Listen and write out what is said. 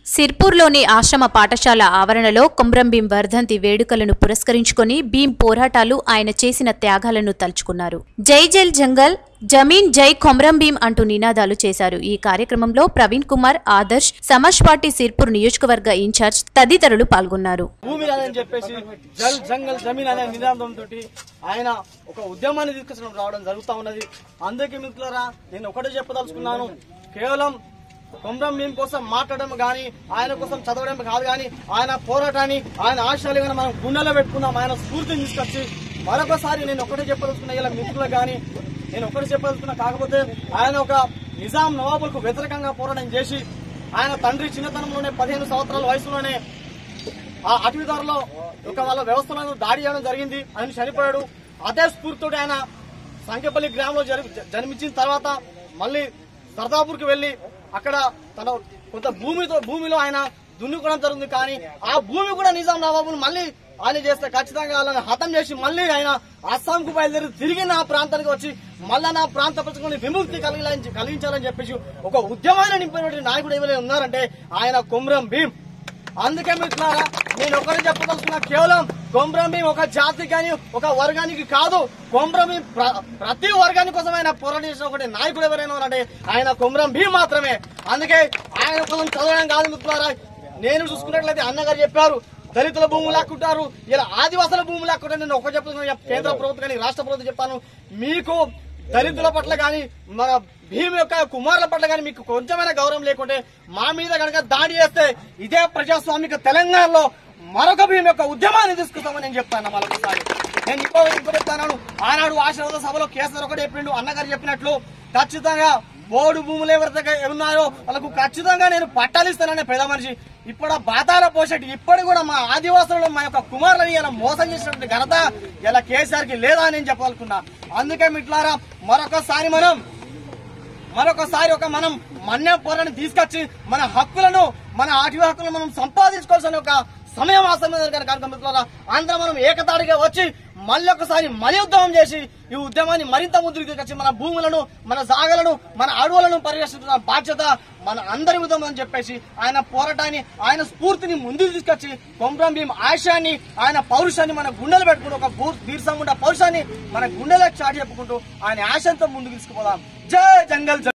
సిర్పూర్లోని ఆశ్రమ పాఠశాల ఆవరణలో కొమ్రంభీం వర్ధంతి వేడుకలను పురస్కరించుకొని భీం పోరాటాలు ఆయన చేసిన త్యాగాలను తలుచుకున్నారు జై జైల్ జంగల్ జమీన్ జై కొమ్రంభీం అంటూ నినాదాలు చేశారు ఈ కార్యక్రమంలో ప్రవీణ్ కుమార్ ఆదర్శ్ సమాజ్ పార్టీ సిర్పూర్ నియోజకవర్గ ఇన్ఛార్జ్ తదితరులు పాల్గొన్నారు భూమి అని చెప్పేసి జల్ జంగల్ జమీన్ అనే నినాదం తోటి ఆయన ఒక ఉద్యమాన్ని తీసుకొచ్చడం రావడం జరుగుతా ఉన్నది అందుకే మిత్రులారా నేను ఒకటే చెప్పదలుచుకున్నాను కేవలం కొమరం భీం కోసం మాట్లాడడం గాని ఆయన కోసం చదవడం కాదు గాని ఆయన పోరాటాన్ని ఆయన ఆశయాలు కానీ మనం గుండెలో పెట్టుకున్నాం ఆయన స్ఫూర్తిని తీసుకొచ్చి మరొకసారి నేను ఒకటే చెప్పదలుచుకున్నా ఇలా మిత్రులకు గాని నేను ఒకటి చెప్పదలుచుకున్నా కాకపోతే ఆయన ఒక నిజాం నవాబులకు వ్యతిరేకంగా పోరాటం చేసి ఆయన తండ్రి చిన్నతనంలోనే పదిహేను సంవత్సరాల వయసులోనే ఆ అటవీదారులో ఒక వాళ్ళ వ్యవస్థలను దాడి చేయడం జరిగింది ఆయన చనిపోయాడు అదే స్ఫూర్తితో ఆయన సంఖ్యపల్లి గ్రామంలో జరి- జ- జన్మించిన తర్వాత మళ్ళీ సర్దాపూర్కి వెళ్లి అక్కడ తన కొంత భూమితో భూమిలో ఆయన దున్నుకోవడం జరుగుతుంది కానీ ఆ భూమి కూడా నిజాం నవాబులు మళ్ళీ ఆయన చేస్తే ఖచ్చితంగా వాళ్ళని హతం చేసి మళ్ళీ ఆయన అస్సాంకు బయలుదేరి తిరిగి నా ప్రాంతానికి వచ్చి మళ్ళా నా ప్రాంత ప్రజలని విముక్తి కలిగించాలని కలిగించాలని చెప్పేసి ఒక ఉద్యమాన్ని నింపినటువంటి నాయకుడు ఎవరైనా ఉన్నారంటే ఆయన కొమ్రం భీం అందుకే మిత్రులారా నేను ఒకటి చెప్పదలుచుకున్నా కేవలం కొమ్రమి ఒక జాతి కానీ ఒక వర్గానికి కాదు కొమ్రమి ప్ర- ప్రతి వర్గాని కోసం ఆయన పోరాటం చేసిన ఒకటి నాయకుడు ఎవరైనా ఉన్నారంటే ఆయన కొమ్రం భీం మాత్రమే అందుకే ఆయన కోసం చదవడం కాదు మిత్రులారా నేను చూసుకున్నట్లయితే అన్నగారు చెప్పారు దళితుల భూములు లాక్కుంటారు ఇలా ఆదివాసుల భూములు లాక్కుంటారు నేను ఒక చెప్తున్నా కేంద్ర ప్రభుత్వం కానీ రాష్ట్ర ప్రభుత్వం చెప్తాను మీకు దళితుల పట్ల కానీ మన భీమ్ యొక్క కుమారుల పట్ల కానీ మీకు కొంచెమైనా గౌరవం లేకుంటే మా మీద కనుక దాడి చేస్తే ఇదే ప్రజాస్వామిక తెలంగాణలో మరొక భీమ్ యొక్క ఉద్యమాన్ని తీసుకుంటామని నేను చెప్తాను మరొకసారి నేను ఇంకో ఇంకో చెప్తాను ఆనాడు ఆశీర్వాద సభలో కేసీఆర్ ఒకటి చెప్పిండు అన్నగారు చెప్పినట్లు ఖచ్చితంగా బోర్డు భూములు ఎవరైతే ఉన్నాయో వాళ్ళకు ఖచ్చితంగా నేను పట్టాలు ఇస్తాననే పెద్ద మనిషి ఇప్పుడు ఆ బాతాల పోషటి ఇప్పటి కూడా మా ఆదివాసులు మా యొక్క కుమారులని ఇలా మోసం చేసినటువంటి ఘనత ఇలా కేసీఆర్ కి లేదా అని నేను చెప్పాలనుకున్నా అందుకే మిట్లారా మరొకసారి మనం మరొకసారి ఒక మనం మన్య పోరాన్ని తీసుకొచ్చి మన హక్కులను మన ఆటవీ హక్కులను మనం సంపాదించుకోవాల్సిన ఒక సమయం ఆసమైన కనుక మిత్రులారా అందరం మనం ఏకతాడిగా వచ్చి మళ్ళీ ఒకసారి మలి ఉద్యమం చేసి ఈ ఉద్యమాన్ని మరింత ముందుకు తీసుకొచ్చి మన భూములను మన జాగలను మన అడవులను పరిరక్షించిన బాధ్యత మన అందరి ఉద్యమం అని చెప్పేసి ఆయన పోరాటాన్ని ఆయన స్ఫూర్తిని ముందుకు తీసుకొచ్చి కొమ్రం భీం ఆశయాన్ని ఆయన పౌరుషాన్ని మన గుండెలు పెట్టుకుంటూ ఒక భూ తీర్సముండ పౌరుషాన్ని మన గుండెలకు చాటి చెప్పుకుంటూ ఆయన ఆశయంతో ముందుకు తీసుకుపోదాం జై జంగల్ జై